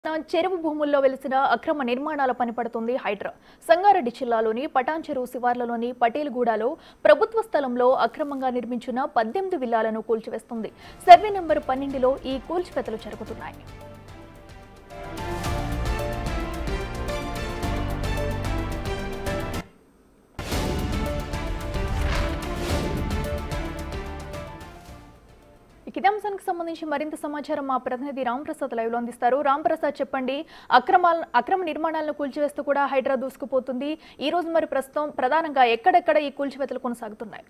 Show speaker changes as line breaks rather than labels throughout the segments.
చెరువు భూముల్లో వెలిసిన అక్రమ నిర్మాణాల పనిపడుతుంది హైడ్రా సంగారెడ్డి జిల్లాలోని పటాన్ చెరువు శివార్లలోని పటేల్గూడలో ప్రభుత్వ స్థలంలో అక్రమంగా నిర్మించిన పద్దెనిమిది విల్లాలను కూల్చివేస్తుంది సర్వే నెంబర్ పన్నెండులో ఈ కూల్చివేతలు జరుగుతున్నాయి ఇక ఇదే అంశానికి సంబంధించి మరింత సమాచారం మా ప్రతినిధి రాంప్రసాద్ లైవ్ లో అందిస్తారు రాంప్రసాద్ చెప్పండి అక్రమాల అక్రమ నిర్మాణాలను కూల్చివేస్తూ కూడా హైడ్రా దూసుకుపోతుంది ఈ రోజు మరి ప్రస్తుతం ప్రధానంగా ఎక్కడెక్కడ ఈ కూల్చివేతలు కొనసాగుతున్నాయి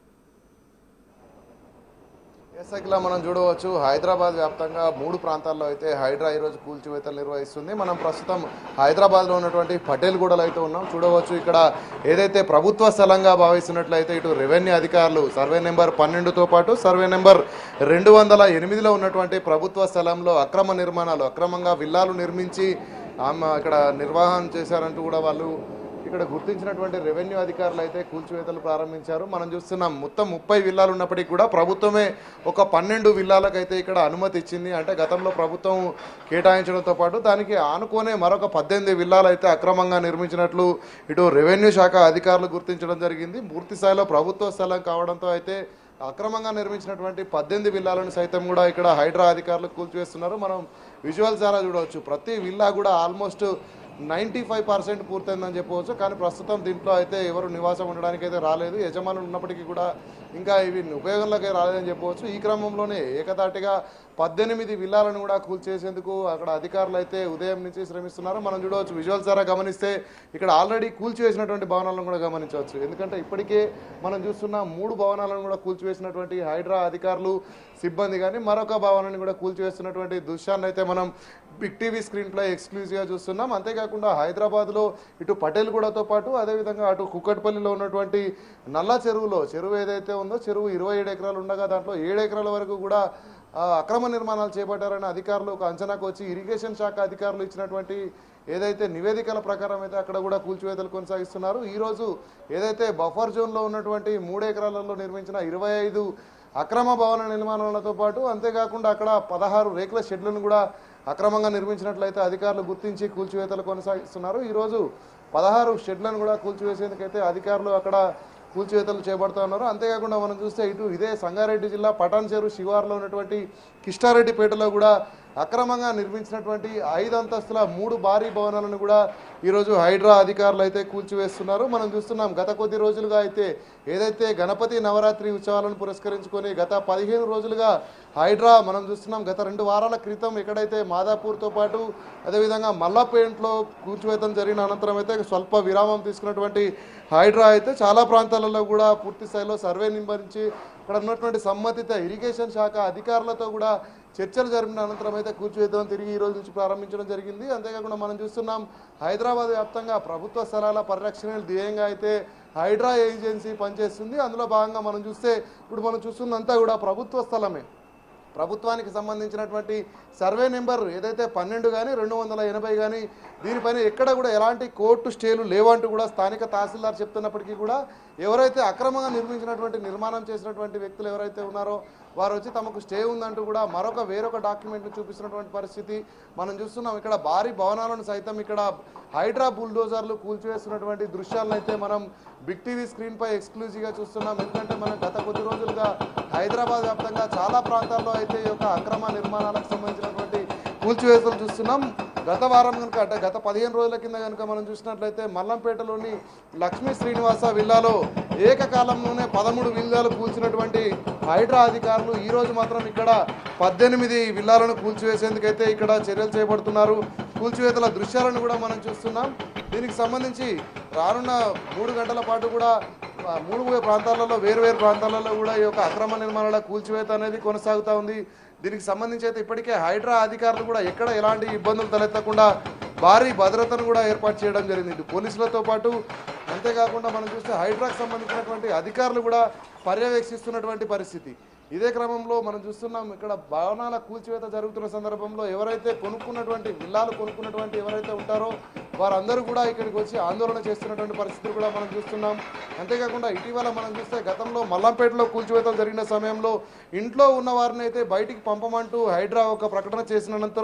ఏసైకిలా మనం చూడవచ్చు హైదరాబాద్ వ్యాప్తంగా మూడు ప్రాంతాల్లో అయితే హైడ్రా ఈరోజు కూల్చివేతలు నిర్వహిస్తుంది మనం ప్రస్తుతం హైదరాబాద్లో ఉన్నటువంటి పటేల్గూడలో అయితే ఉన్నాం చూడవచ్చు ఇక్కడ ఏదైతే ప్రభుత్వ స్థలంగా భావిస్తున్నట్లయితే ఇటు రెవెన్యూ అధికారులు సర్వే నెంబర్ పన్నెండుతో పాటు సర్వే నెంబర్ రెండు వందల ఎనిమిదిలో ఉన్నటువంటి ప్రభుత్వ స్థలంలో అక్రమ నిర్మాణాలు అక్రమంగా విల్లాలు నిర్మించి ఆమె ఇక్కడ నిర్వహణ చేశారంటూ కూడా వాళ్ళు ఇక్కడ గుర్తించినటువంటి రెవెన్యూ అధికారులు అయితే కూల్చివేతలు ప్రారంభించారు మనం చూస్తున్నాం మొత్తం ముప్పై విల్లాలు ఉన్నప్పటికీ కూడా ప్రభుత్వమే ఒక పన్నెండు విల్లాలకైతే ఇక్కడ అనుమతి ఇచ్చింది అంటే గతంలో ప్రభుత్వం కేటాయించడంతో పాటు దానికి ఆనుకోనే మరొక పద్దెనిమిది విల్లాలు అయితే అక్రమంగా నిర్మించినట్లు ఇటు రెవెన్యూ శాఖ అధికారులు గుర్తించడం జరిగింది పూర్తి స్థాయిలో ప్రభుత్వ స్థలం కావడంతో అయితే అక్రమంగా నిర్మించినటువంటి పద్దెనిమిది విల్లాలను సైతం కూడా ఇక్కడ హైడ్రా అధికారులు కూల్చివేస్తున్నారు మనం విజువల్స్ ద్వారా చూడవచ్చు ప్రతి విల్లా కూడా ఆల్మోస్ట్ నైంటీ ఫైవ్ పర్సెంట్ పూర్తయిందని చెప్పవచ్చు కానీ ప్రస్తుతం దీంట్లో అయితే ఎవరు నివాసం ఉండడానికి అయితే రాలేదు యజమానులు ఉన్నప్పటికీ కూడా ఇంకా ఇవి ఉపయోగంలోకి రాలేదని చెప్పవచ్చు ఈ క్రమంలోనే ఏకతాటిగా పద్దెనిమిది విల్లాలను కూడా కూల్చేసేందుకు అక్కడ అధికారులు అయితే ఉదయం నుంచి శ్రమిస్తున్నారు మనం చూడవచ్చు విజువల్స్ ద్వారా గమనిస్తే ఇక్కడ ఆల్రెడీ కూల్చివేసినటువంటి భవనాలను కూడా గమనించవచ్చు ఎందుకంటే ఇప్పటికే మనం చూస్తున్న మూడు భవనాలను కూడా కూల్చివేసినటువంటి హైడ్రా అధికారులు సిబ్బంది కానీ మరొక భవనాన్ని కూడా కూల్చివేస్తున్నటువంటి దృశ్యాన్ని అయితే మనం బిగ్ టీవీ స్క్రీన్ ప్లే ఎక్స్క్లూజివ్గా చూస్తున్నాం అంతేకాకుండా హైదరాబాద్లో ఇటు పటేల్గూడతో పాటు అదేవిధంగా అటు కుక్కట్పల్లిలో ఉన్నటువంటి నల్ల చెరువులో చెరువు ఏదైతే ఉందో చెరువు ఇరవై ఏడు ఎకరాలు ఉండగా దాంట్లో ఏడు ఎకరాల వరకు కూడా ఆ, అక్రమ నిర్మాణాలు చేపట్టారని అధికారులు ఒక అంచనాకు వచ్చి ఇరిగేషన్ శాఖ అధికారులు ఇచ్చినటువంటి ఏదైతే నివేదికల ప్రకారం అయితే అక్కడ కూడా కూల్చివేతలు కొనసాగిస్తున్నారు ఈరోజు ఏదైతే బఫర్ జోన్లో ఉన్నటువంటి మూడు ఎకరాలలో నిర్మించిన ఇరవై ఐదు అక్రమ భవన నిర్మాణాలతో పాటు అంతేకాకుండా అక్కడ పదహారు రేకుల షెడ్లను కూడా అక్రమంగా నిర్మించినట్లయితే అధికారులు గుర్తించి కూల్చివేతలు కొనసాగిస్తున్నారు ఈరోజు పదహారు షెడ్లను కూడా కూల్చివేసేందుకైతే అధికారులు అక్కడ కూల్చివేతలు చేపడుతూ ఉన్నారు అంతేకాకుండా మనం చూస్తే ఇటు ఇదే సంగారెడ్డి జిల్లా పటాన్ చెరు శివార్లో ఉన్నటువంటి కిష్టారెడ్డిపేటలో కూడా అక్రమంగా నిర్మించినటువంటి ఐదు అంతస్తుల మూడు భారీ భవనాలను కూడా ఈరోజు హైడ్రా అధికారులు అయితే కూల్చివేస్తున్నారు మనం చూస్తున్నాం గత కొద్ది రోజులుగా అయితే ఏదైతే గణపతి నవరాత్రి ఉత్సవాలను పురస్కరించుకొని గత పదిహేను రోజులుగా హైడ్రా మనం చూస్తున్నాం గత రెండు వారాల క్రితం ఎక్కడైతే మాదాపూర్తో పాటు అదేవిధంగా మల్లాపేంట్లో కూల్చివేతం జరిగిన అనంతరం అయితే స్వల్ప విరామం తీసుకున్నటువంటి హైడ్రా అయితే చాలా ప్రాంతాలలో కూడా పూర్తి స్థాయిలో సర్వే నిర్వహించి అక్కడ ఉన్నటువంటి సంబంధిత ఇరిగేషన్ శాఖ అధికారులతో కూడా చర్చలు జరిపిన అనంతరం అయితే కూల్చివేద్దాం తిరిగి ఈ రోజు నుంచి ప్రారంభించడం జరిగింది అంతేకాకుండా మనం చూస్తున్నాం హైదరాబాద్ వ్యాప్తంగా ప్రభుత్వ స్థలాల పరిరక్షణ ధ్యేయంగా అయితే హైడ్రా ఏజెన్సీ పనిచేస్తుంది అందులో భాగంగా మనం చూస్తే ఇప్పుడు మనం చూస్తున్నంతా కూడా ప్రభుత్వ స్థలమే ప్రభుత్వానికి సంబంధించినటువంటి సర్వే నెంబర్ ఏదైతే పన్నెండు కానీ రెండు వందల ఎనభై కానీ దీనిపైన ఎక్కడ కూడా ఎలాంటి కోర్టు స్టేలు లేవంటూ కూడా స్థానిక తహసీల్దార్ చెప్తున్నప్పటికీ కూడా ఎవరైతే అక్రమంగా నిర్మించినటువంటి నిర్మాణం చేసినటువంటి వ్యక్తులు ఎవరైతే ఉన్నారో వారు వచ్చి తమకు స్టే ఉందంటూ కూడా మరొక వేరొక డాక్యుమెంట్ని చూపిస్తున్నటువంటి పరిస్థితి మనం చూస్తున్నాం ఇక్కడ భారీ భవనాలను సైతం ఇక్కడ హైడ్రా బుల్డోజర్లు కూల్చివేస్తున్నటువంటి దృశ్యాలను అయితే మనం బిగ్ టీవీ స్క్రీన్ పై ఎక్స్క్లూజివ్గా చూస్తున్నాం ఎందుకంటే మనం గత కొద్ది రోజులుగా హైదరాబాద్ వ్యాప్తంగా చాలా ప్రాంతాల్లో అయితే ఈ యొక్క అక్రమ నిర్మాణాలకు సంబంధించినటువంటి కూల్చివేతలు చూస్తున్నాం గత వారం కనుక అంటే గత పదిహేను రోజుల కింద కనుక మనం చూసినట్లయితే మల్లంపేటలోని లక్ష్మీ శ్రీనివాస విల్లాలో ఏకకాలంలోనే పదమూడు విల్లాలు కూల్చినటువంటి హైడ్రా అధికారులు ఈ రోజు మాత్రం ఇక్కడ పద్దెనిమిది విల్లాలను కూల్చివేసేందుకైతే ఇక్కడ చర్యలు చేపడుతున్నారు కూల్చివేతల దృశ్యాలను కూడా మనం చూస్తున్నాం దీనికి సంబంధించి రానున్న మూడు గంటల పాటు కూడా ఆ, మూడు ప్రాంతాలలో వేరు వేరు ప్రాంతాలలో కూడా ఈ యొక్క అక్రమ నిర్మాణాల కూల్చివేత అనేది కొనసాగుతూ ఉంది దీనికి సంబంధించి అయితే ఇప్పటికే హైడ్రా అధికారులు కూడా ఎక్కడ ఎలాంటి ఇబ్బందులు తలెత్తకుండా భారీ భద్రతను కూడా ఏర్పాటు చేయడం జరిగింది ఇటు పోలీసులతో పాటు అంతేకాకుండా మనం చూస్తే హైడ్రాకు సంబంధించినటువంటి అధికారులు కూడా పర్యవేక్షిస్తున్నటువంటి పరిస్థితి ఇదే క్రమంలో మనం చూస్తున్నాం ఇక్కడ భవనాల కూల్చివేత జరుగుతున్న సందర్భంలో ఎవరైతే కొనుక్కున్నటువంటి విల్లాలు కొనుక్కున్నటువంటి ఎవరైతే ఉంటారో వారందరూ కూడా ఇక్కడికి వచ్చి ఆందోళన చేస్తున్నటువంటి పరిస్థితులు కూడా మనం చూస్తున్నాం అంతేకాకుండా ఇటీవల మనం చూస్తే గతంలో మల్లంపేటలో కూల్చివేతలు జరిగిన సమయంలో ఇంట్లో ఉన్న వారిని అయితే బయటికి పంపమంటూ హైడ్రా ఒక ప్రకటన చేసిన అనంతరం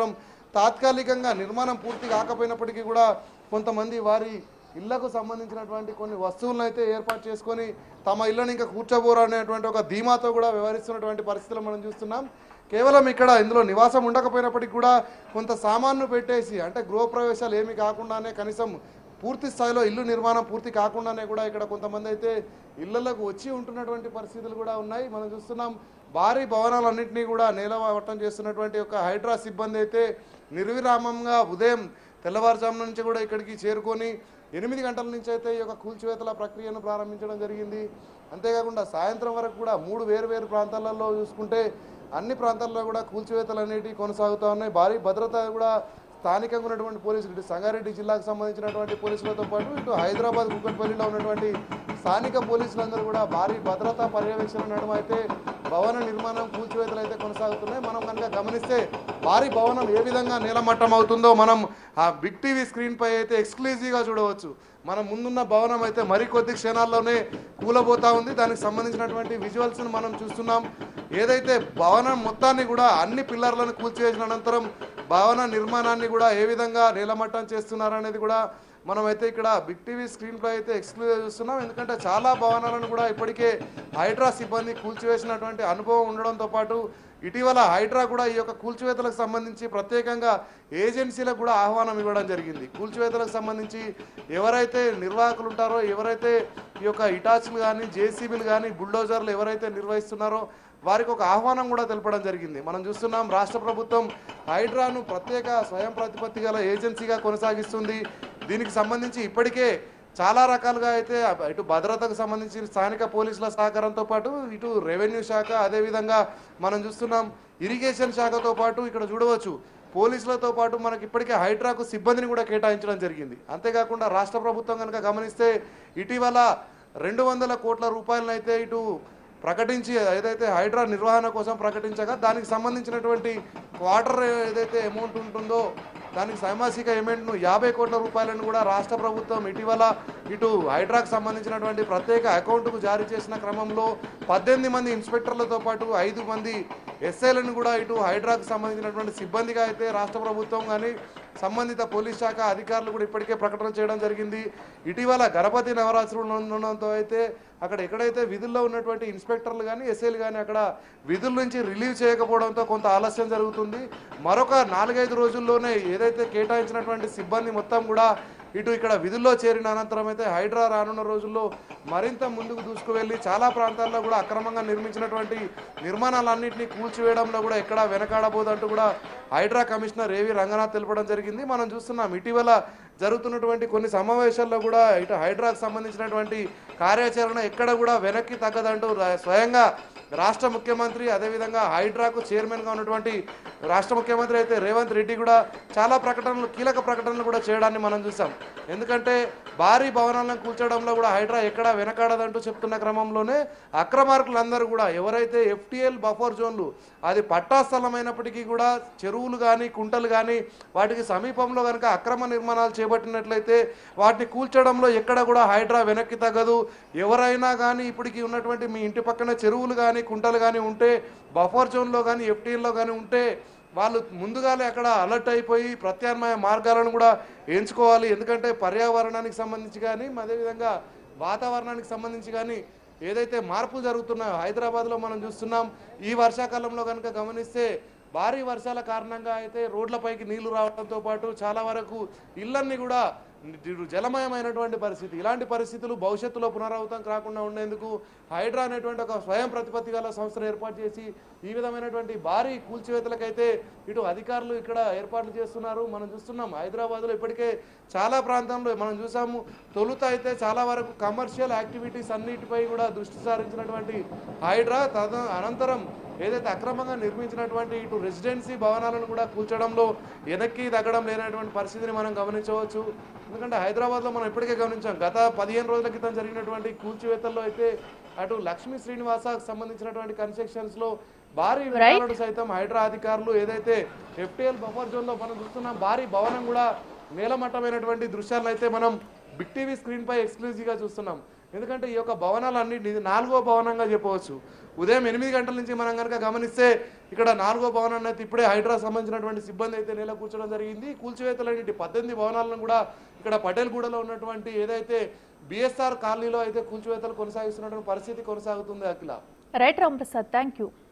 తాత్కాలికంగా నిర్మాణం పూర్తి కాకపోయినప్పటికీ కూడా కొంతమంది వారి ఇళ్లకు సంబంధించినటువంటి కొన్ని వస్తువులను అయితే ఏర్పాటు చేసుకొని తమ ఇళ్ళని ఇంకా కూర్చోబోరు అనేటువంటి ఒక ధీమాతో కూడా వ్యవహరిస్తున్నటువంటి పరిస్థితులు మనం చూస్తున్నాం కేవలం ఇక్కడ ఇందులో నివాసం ఉండకపోయినప్పటికీ కూడా కొంత సామాన్ను పెట్టేసి అంటే గృహప్రవేశాలు ఏమీ కాకుండానే కనీసం పూర్తి స్థాయిలో ఇల్లు నిర్మాణం పూర్తి కాకుండానే కూడా ఇక్కడ కొంతమంది అయితే ఇళ్లలోకి వచ్చి ఉంటున్నటువంటి పరిస్థితులు కూడా ఉన్నాయి మనం చూస్తున్నాం భారీ భవనాలన్నింటినీ కూడా నేలవట్టం చేస్తున్నటువంటి ఒక హైడ్రా సిబ్బంది అయితే నిర్విరామంగా ఉదయం తెల్లవారుజాము నుంచి కూడా ఇక్కడికి చేరుకొని ఎనిమిది గంటల నుంచి అయితే ఈ యొక్క కూల్చివేతల ప్రక్రియను ప్రారంభించడం జరిగింది అంతేకాకుండా సాయంత్రం వరకు కూడా మూడు వేరు వేరు ప్రాంతాలలో చూసుకుంటే అన్ని ప్రాంతాల్లో కూడా కూల్చివేతలు అనేటివి కొనసాగుతూ ఉన్నాయి భారీ భద్రత కూడా స్థానికంగా ఉన్నటువంటి పోలీసులు ఇటు సంగారెడ్డి జిల్లాకు సంబంధించినటువంటి పోలీసులతో పాటు ఇటు హైదరాబాద్ కుక్కట్పల్లిలో ఉన్నటువంటి స్థానిక పోలీసులందరూ కూడా భారీ భద్రతా పర్యవేక్షణ నడుమ అయితే భవన నిర్మాణం కూల్చివేతలు అయితే కొనసాగుతున్నాయి మనం కనుక గమనిస్తే భారీ భవనం ఏ విధంగా నేలమట్టం అవుతుందో మనం ఆ బిగ్ టీవీ స్క్రీన్ పై అయితే ఎక్స్క్లూజివ్గా చూడవచ్చు మన ముందున్న భవనం అయితే మరికొద్ది క్షణాల్లోనే కూలబోతా ఉంది దానికి సంబంధించినటువంటి విజువల్స్ను మనం చూస్తున్నాం ఏదైతే భవనం మొత్తాన్ని కూడా అన్ని పిల్లర్లను కూల్చివేసిన అనంతరం భవన నిర్మాణాన్ని కూడా ఏ విధంగా నేలమట్టం చేస్తున్నారనేది కూడా మనమైతే ఇక్కడ బిగ్ టీవీ స్క్రీన్ పై అయితే ఎక్స్క్లూజివ్ చూస్తున్నాం ఎందుకంటే చాలా భవనాలను కూడా ఇప్పటికే హైడ్రా సిబ్బంది కూల్చివేసినటువంటి అనుభవం ఉండడంతో పాటు ఇటీవల హైడ్రా కూడా ఈ యొక్క కూల్చివేతలకు సంబంధించి ప్రత్యేకంగా ఏజెన్సీలకు కూడా ఆహ్వానం ఇవ్వడం జరిగింది కూల్చివేతలకు సంబంధించి ఎవరైతే నిర్వాహకులు ఉంటారో ఎవరైతే ఈ యొక్క ఇటాచ్లు కానీ జేసీబీలు కానీ బుల్డోజర్లు ఎవరైతే నిర్వహిస్తున్నారో వారికి ఒక ఆహ్వానం కూడా తెలపడం జరిగింది మనం చూస్తున్నాం రాష్ట్ర ప్రభుత్వం హైడ్రాను ప్రత్యేక స్వయం ప్రతిపత్తి గల ఏజెన్సీగా కొనసాగిస్తుంది దీనికి సంబంధించి ఇప్పటికే చాలా రకాలుగా అయితే ఇటు భద్రతకు సంబంధించి స్థానిక పోలీసుల సహకారంతో పాటు ఇటు రెవెన్యూ శాఖ అదేవిధంగా మనం చూస్తున్నాం ఇరిగేషన్ శాఖతో పాటు ఇక్కడ చూడవచ్చు పోలీసులతో పాటు మనకి ఇప్పటికే హైడ్రాకు సిబ్బందిని కూడా కేటాయించడం జరిగింది అంతేకాకుండా రాష్ట్ర ప్రభుత్వం కనుక గమనిస్తే ఇటీవల రెండు వందల కోట్ల రూపాయలను అయితే ఇటు ప్రకటించి ఏదైతే హైడ్రా నిర్వహణ కోసం ప్రకటించగా దానికి సంబంధించినటువంటి క్వార్టర్ ఏదైతే అమౌంట్ ఉంటుందో దానికి సైమాసిక అమౌంట్ను యాభై కోట్ల రూపాయలను కూడా రాష్ట్ర ప్రభుత్వం ఇటీవల ఇటు హైడ్రాకు సంబంధించినటువంటి ప్రత్యేక అకౌంట్కు జారీ చేసిన క్రమంలో పద్దెనిమిది మంది ఇన్స్పెక్టర్లతో పాటు ఐదు మంది ఎస్ఐలను కూడా ఇటు హైడ్రాకు సంబంధించినటువంటి సిబ్బందిగా అయితే రాష్ట్ర ప్రభుత్వం కానీ సంబంధిత పోలీస్ శాఖ అధికారులు కూడా ఇప్పటికే ప్రకటన చేయడం జరిగింది ఇటీవల గణపతి నవరాత్రులు ఉండడంతో అయితే అక్కడ ఎక్కడైతే విధుల్లో ఉన్నటువంటి ఇన్స్పెక్టర్లు కానీ ఎస్ఐలు కానీ అక్కడ విధుల నుంచి రిలీవ్ చేయకపోవడంతో కొంత ఆలస్యం జరుగుతుంది మరొక నాలుగైదు రోజుల్లోనే ఏదైతే కేటాయించినటువంటి సిబ్బంది మొత్తం కూడా ఇటు ఇక్కడ విధుల్లో చేరిన అనంతరం అయితే హైడ్రా రానున్న రోజుల్లో మరింత ముందుకు దూసుకువెళ్ళి చాలా ప్రాంతాల్లో కూడా అక్రమంగా నిర్మించినటువంటి నిర్మాణాలన్నింటినీ కూల్చివేయడంలో కూడా ఎక్కడా వెనకాడబోదంటూ కూడా హైడ్రా కమిషనర్ ఏవి రంగనాథ్ తెలపడం జరిగింది మనం చూస్తున్నాం ఇటీవల జరుగుతున్నటువంటి కొన్ని సమావేశాల్లో కూడా ఇటు హైడ్రాకు సంబంధించినటువంటి కార్యాచరణ ఎక్కడ కూడా వెనక్కి తగ్గదంటూ రా- స్వయంగా రాష్ట్ర ముఖ్యమంత్రి అదేవిధంగా హైడ్రాకు చైర్మన్గా ఉన్నటువంటి రాష్ట్ర ముఖ్యమంత్రి అయితే రేవంత్ రెడ్డి కూడా చాలా ప్రకటనలు కీలక ప్రకటనలు కూడా చేయడాన్ని మనం చూసాం ఎందుకంటే భారీ భవనాలను కూల్చడంలో కూడా హైడ్రా ఎక్కడా వెనకాడదంటూ చెప్తున్న క్రమంలోనే అక్రమార్కులందరూ కూడా ఎవరైతే ఎఫ్టిఎల్ బఫర్ జోన్లు అది పట్టా స్థలమైనప్పటికీ కూడా చెరువులు కానీ కుంటలు కానీ వాటికి సమీపంలో కనుక అక్రమ నిర్మాణాలు చేపట్టినట్లయితే వాటిని కూల్చడంలో ఎక్కడ కూడా హైడ్రా వెనక్కి తగ్గదు ఎవరైనా కానీ ఇప్పటికి ఉన్నటువంటి మీ ఇంటి పక్కన చెరువులు కానీ కుంటలు కానీ ఉంటే బఫర్ జోన్లో కానీ ఎఫ్టీఎల్లో కానీ ఉంటే వాళ్ళు ముందుగానే అక్కడ అలర్ట్ అయిపోయి ప్రత్యామ్నాయ మార్గాలను కూడా ఎంచుకోవాలి ఎందుకంటే పర్యావరణానికి సంబంధించి కానీ అదేవిధంగా వాతావరణానికి సంబంధించి కానీ ఏదైతే మార్పులు జరుగుతున్నాయో హైదరాబాద్లో మనం చూస్తున్నాం ఈ వర్షాకాలంలో కనుక గమనిస్తే భారీ వర్షాల కారణంగా అయితే రోడ్లపైకి నీళ్లు రావడంతో పాటు చాలా వరకు ఇళ్ళన్ని కూడా ని- జలమయమైనటువంటి పరిస్థితి ఇలాంటి పరిస్థితులు భవిష్యత్తులో పునరావృతం కాకుండా ఉండేందుకు హైడ్రా అనేటువంటి ఒక స్వయం ప్రతిపత్తి గల సంస్థను ఏర్పాటు చేసి ఈ విధమైనటువంటి భారీ కూల్చివేతలకైతే ఇటు అధికారులు ఇక్కడ ఏర్పాట్లు చేస్తున్నారు మనం చూస్తున్నాం హైదరాబాద్లో ఇప్పటికే చాలా ప్రాంతంలో మనం చూసాము తొలుత అయితే చాలా వరకు కమర్షియల్ యాక్టివిటీస్ అన్నిటిపై కూడా దృష్టి సారించినటువంటి హైడ్రా తద అనంతరం ఏదైతే అక్రమంగా నిర్మించినటువంటి ఇటు రెసిడెన్సీ భవనాలను కూడా కూల్చడంలో వెనక్కి తగ్గడం లేనటువంటి పరిస్థితిని మనం గమనించవచ్చు ఎందుకంటే హైదరాబాద్లో మనం ఇప్పటికే గమనించాం గత పదిహేను రోజుల క్రితం జరిగినటువంటి కూల్చివేతల్లో అయితే అటు లక్ష్మీ శ్రీనివాసకు సంబంధించినటువంటి కన్స్ట్రక్షన్స్లో భారీ వివరాలను సైతం హైడ్రా అధికారులు ఏదైతే ఎఫ్టీఎల్ బఫర్ జోన్లో మనం చూస్తున్నాం భారీ భవనం కూడా నేలమట్టమైనటువంటి దృశ్యాలను అయితే మనం బిగ్ టీవీ స్క్రీన్ పై ఎక్స్క్లూజివ్గా చూస్తున్నాం
ఎందుకంటే ఈ యొక్క భవనాలన్నింటినీ ఇది నాలుగో భవనంగా చెప్పవచ్చు ఉదయం ఎనిమిది గంటల నుంచి మనం కనుక గమనిస్తే ఇక్కడ నాలుగో భవనాన్ని అయితే ఇప్పుడే హైడ్రా సంబంధించినటువంటి సిబ్బంది అయితే నేల కూర్చోవడం జరిగింది కూల్చివేతలన్నింటి పద్దెనిమిది భవనాలను కూడా ఇక్కడ పటేల్గూడలో ఉన్నటువంటి ఏదైతే బిఎస్ఆర్ కాలనీలో అయితే కూల్చివేతలు కొనసాగిస్తున్నటువంటి పరిస్థితి కొనసాగుతుంది Akhila
right Ramprasad thank you